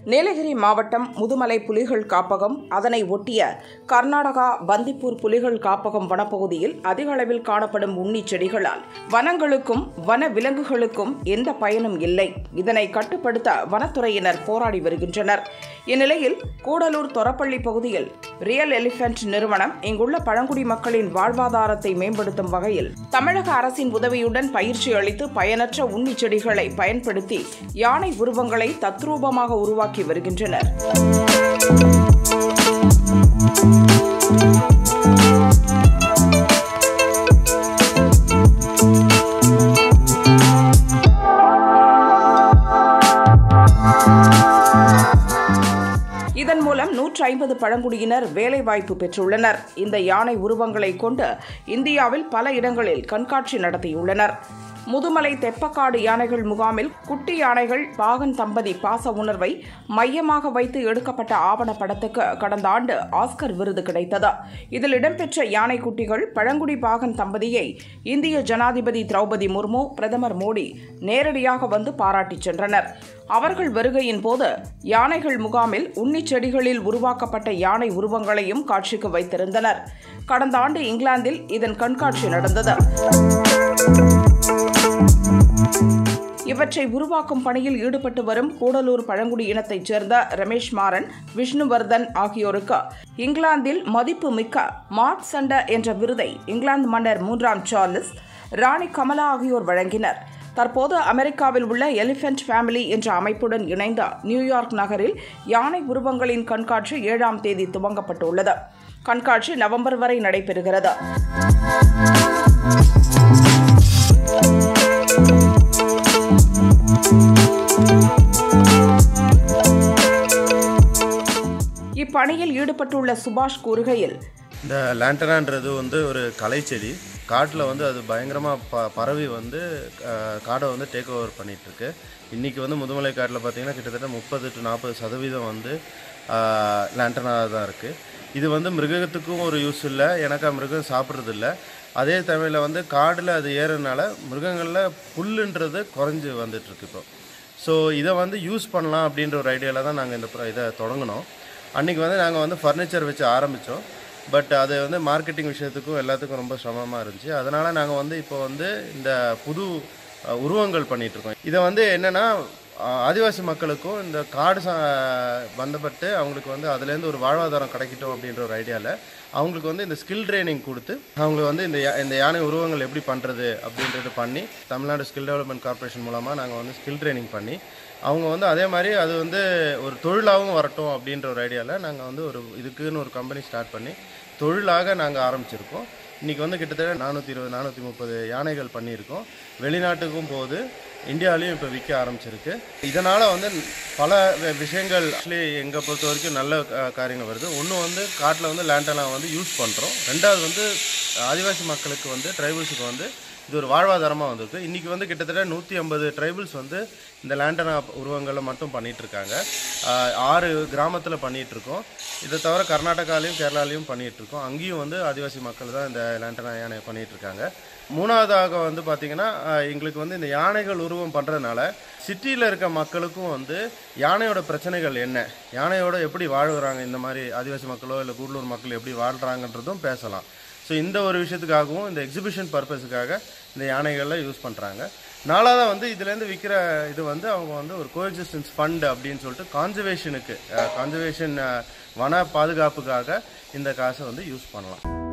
நீலகிரி மாவட்டம் முதுமலை புலிகள் காப்பகம் அதனை ஒட்டிய கர்நாடகா பந்திப்பூர் புலிகள் காப்பகம் வனப்பகுதியில் அதிக அளவில் காணப்படும் உண்ணி செடிகளால் வனங்களுக்கும் வன விலங்குகளுக்கும் எந்த பயனும் இல்லை இதனை கட்டுப்படுத்த வனத்துறையினர் போராடி வருகின்றனர் இந்நிலையில் கூடலூர் தொரப்பள்ளி பகுதியில் ரியல் எலிபென்ட் நிறுவனம் இங்குள்ள பழங்குடி மக்களின் வாழ்வாதாரத்தை மேம்படுத்தும் வகையில் தமிழக அரசின் உதவியுடன் பயிற்சி அளித்து பயனற்ற உண்ணி செடிகளை பயன்படுத்தி யானை உருவங்களை தத்ரூபமாக உருவாக்கி வருகின்றனர் இதன் மூலம் நூற்றி ஐம்பது பழங்குடியினர் வேலைவாய்ப்பு பெற்றுள்ளனர் இந்த யானை உருவங்களை கொண்டு இந்தியாவில் பல இடங்களில் கண்காட்சி நடத்தியுள்ளனர் முதுமலை தெப்பக்காடு யானைகள் முகாமில் குட்டி யானைகள் பாகன் தம்பதி பாச உணர்வை மையமாக வைத்து எடுக்கப்பட்ட ஆவணப்படத்துக்கு கடந்த ஆண்டு ஆஸ்கர் விருது கிடைத்தது இதில் இடம்பெற்ற யானை குட்டிகள் பழங்குடி பாகன் தம்பதியை இந்திய ஜனாதிபதி திரௌபதி முர்மு பிரதமர் மோடி நேரடியாக வந்து பாராட்டிச் சென்றனர் அவர்கள் வருகையின் போது யானைகள் முகாமில் உண்ணி செடிகளில் உருவாக்கப்பட்ட யானை உருவங்களையும் காட்சிக்கு வைத்திருந்தனர் கடந்த ஆண்டு இங்கிலாந்தில் இதன் கண்காட்சி நடந்தது இவற்றை உருவாக்கும் பணியில் ஈடுபட்டு வரும் கூடலூர் பழங்குடி இனத்தைச் சேர்ந்த ரமேஷ் மாறன் விஷ்ணுவர்தன் ஆகியோருக்கு இங்கிலாந்தில் மதிப்பு மிக்க மார்க் சண்ட என்ற விருதை இங்கிலாந்து மன்னர் மூன்றாம் சார்லஸ் ராணி கமலா ஆகியோர் வழங்கினர் தற்போது அமெரிக்காவில் உள்ள எலிஃபென்ட் ஃபேமிலி என்ற அமைப்புடன் இணைந்த நியூயார்க் நகரில் யானை உருவங்களின் கண்காட்சி ஏழாம் தேதி துவங்கப்பட்டுள்ளது கண்காட்சி நவம்பர் வரை நடைபெறுகிறது இப்பணியில் ஈடுபட்டுள்ள சுபாஷ் கூறுகையில் இந்த லேண்டனான்றது வந்து ஒரு கலைச்செடி காட்டில் வந்து அது பயங்கரமாக ப பரவி வந்து அஹ், காடை வந்து டேக் ஓவர் பண்ணிகிட்ருக்கு இன்றைக்கி வந்து முதுமலை காட்டில் பார்த்தீங்கன்னா கிட்டத்தட்ட முப்பது டு நாற்பது சதவீதம் வந்து லேண்டனாக தான் இருக்குது இது வந்து மிருகத்துக்கும் ஒரு யூஸ் இல்லை எனக்கு மிருகம் சாப்பிட்றது இல்லை அதே தமிழில் வந்து காடில் அது ஏறனால மிருகங்களில் புல்லுன்றது குறைஞ்சி வந்துட்டுருக்கு இப்போ ஸோ இதை வந்து யூஸ் பண்ணலாம் அப்படின்ற ஒரு ஐடியாவில் தான் நாங்கள் இந்த ப்ர- இதை தொடங்கினோம் அன்றைக்கி வந்து நாங்கள் வந்து ஃபர்னிச்சர் வச்சு ஆரம்பித்தோம் பட் அது வந்து மார்க்கெட்டிங் விஷயத்துக்கும் எல்லாத்துக்கும் ரொம்ப சிரமமாக இருந்துச்சு அதனால் நாங்கள் வந்து இப்போ வந்து இந்த புது அஹ், உருவங்கள் பண்ணிகிட்ருக்கோம் இதை வந்து என்னென்னா ஆதிவாசி மக்களுக்கும் இந்த காடு சா பந்தப்பட்டு அவங்களுக்கு வந்து அதுலேருந்து ஒரு வாழ்வாதாரம் கிடைக்கட்டும் அப்படின்ற ஒரு ஐடியாவில் அவங்களுக்கு வந்து இந்த ஸ்கில் ட்ரைனிங் கொடுத்து அவங்களுக்கு வந்து இந்த யா- இந்த யானை உருவங்கள் எப்படி பண்ணுறது அப்படின்றது பண்ணி தமிழ்நாடு ஸ்கில் டெவலப்மெண்ட் கார்ப்பரேஷன் மூலமாக நாங்கள் வந்து ஸ்கில் ட்ரைனிங் பண்ணி அவங்க வந்து அதே மாதிரி அது வந்து ஒரு தொழிலாகவும் வரட்டும் அப்படின்ற ஒரு ஐடியாவில் நாங்கள் வந்து ஒரு இதுக்குன்னு ஒரு கம்பெனி ஸ்டார்ட் பண்ணி தொழிலாக நாங்கள் ஆரம்பிச்சிருக்கோம் இன்றைக்கி வந்து கிட்டத்தட்ட நானூற்றி இருபது நானூற்றி முப்பது யானைகள் பண்ணியிருக்கோம் வெளிநாட்டுக்கும் போகுது இந்தியாவிலையும் இப்போ விற்க ஆரம்பிச்சிருக்கு இதனால் வந்து பல வி- விஷயங்கள் ஆக்சுவலி எங்களை பொறுத்த வரைக்கும் நல்ல அஹ், காரியங்கள் வருது ஒன்று வந்து காட்டில் வந்து லேண்டெல்லாம் வந்து யூஸ் பண்ணுறோம் ரெண்டாவது வந்து ஆதிவாசி மக்களுக்கு வந்து ட்ரைபல்ஸுக்கு வந்து இது ஒரு வாழ்வாதாரமாக வந்திருக்கு இன்றைக்கி வந்து கிட்டத்தட்ட நூற்றி ஐம்பது ட்ரைபிள்ஸ் வந்து இந்த லேண்டனா உருவங்களை மட்டும் பண்ணிட்டு இருக்காங்க ஆஹ் ஆறு கிராமத்தில் பண்ணிட்டு இருக்கோம் இதை தவிர கர்நாடகாலையும் கேரளாலையும் பண்ணிட்டு இருக்கோம் அங்கேயும் வந்து ஆதிவாசி மக்கள் தான் இந்த லேண்டனா யானை பண்ணிட்டு இருக்காங்க மூணாவதாக வந்து பார்த்திங்கன்னா ஆஹ் எங்களுக்கு வந்து இந்த யானைகள் உருவம் பண்ணுறதுனால சிட்டியில் இருக்க மக்களுக்கும் வந்து யானையோட பிரச்சனைகள் என்ன யானையோட எப்படி வாழுறாங்க இந்த மாதிரி ஆதிவாசி மக்களோ இல்லை கூடலூர் மக்கள் எப்படி வாழ்கிறாங்கன்றதும் பேசலாம் ஸோ இந்த ஒரு விஷயத்துக்காகவும் இந்த எக்ஸிபிஷன் பர்பஸுக்காக இந்த யானைகளை யூஸ் பண்ணுறாங்க நாலாவதாக வந்து இதுலேருந்து விற்கிற இது வந்து அவங்க வந்து ஒரு கோஎக்ஸிஸ்டன்ஸ் ஃபண்ட் அப்படின்னு சொல்லிட்டு கான்சர்வேஷனுக்கு கான்சர்வேஷன் வன பாதுகாப்புக்காக இந்த காசை வந்து யூஸ் பண்ணலாம்